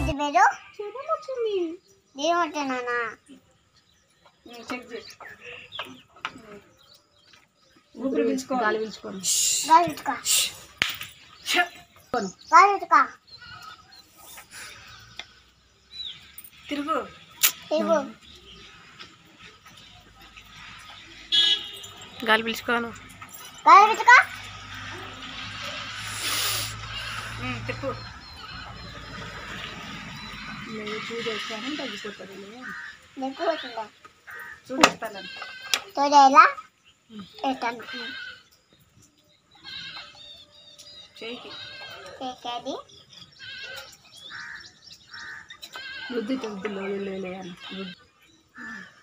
ఏంటి మీరు జ్వరం వచ్చింది ఏమంటున్నానా చెక్ చేయి ఊపిరి పీల్చుకో గాలి పీల్చుకోండి గాలిట్టుకో గాలిట్టుకో తిరుగు ఇవ్వు గాలి పీల్చుకోను గాలిట్టుకో తిప్పు నేను చూసేస్తాను తగ్గిపోతుంది నీకు వచ్చిందా చూసేస్తాను తోడేలా పెట్టాను చేయికి చేసేది రుద్ది రుద్దులో వెళ్ళి